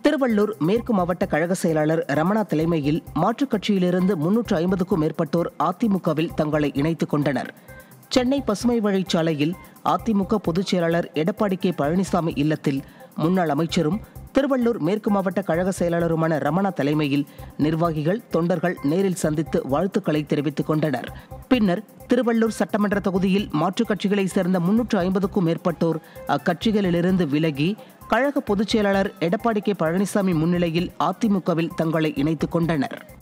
திருவள்ளூர் மேற்கு மாவட்ட கழக செயலாளர் ரமணா தலைமையில் மாற்றுக் கட்சியிலிருந்து முன்னூற்று ஐம்பதுக்கும் மேற்பட்டோர் அதிமுகவில் தங்களை இணைத்துக் கொண்டனர் சென்னை பசுமை வழிச்சாலையில் அதிமுக பொதுச் செயலாளர் எடப்பாடி கே பழனிசாமி இல்லத்தில் முன்னாள் அமைச்சரும் திருவள்ளூர் மேற்கு மாவட்ட கழக செயலாளருமான ரமணா தலைமையில் நிர்வாகிகள் தொண்டர்கள் நேரில் சந்தித்து வாழ்த்துக்களை தெரிவித்துக் கொண்டனர் பின்னர் திருவள்ளூர் சட்டமன்ற தொகுதியில் மாற்றுக் கட்சிகளைச் சேர்ந்த முன்னூற்று ஐம்பதுக்கும் மேற்பட்டோர் அக்கட்சிகளிலிருந்து விலகி கழக பொதுச் செயலாளர் எடப்பாடி கே பழனிசாமி முன்னிலையில் அதிமுகவில் தங்களை இணைத்துக் கொண்டனர்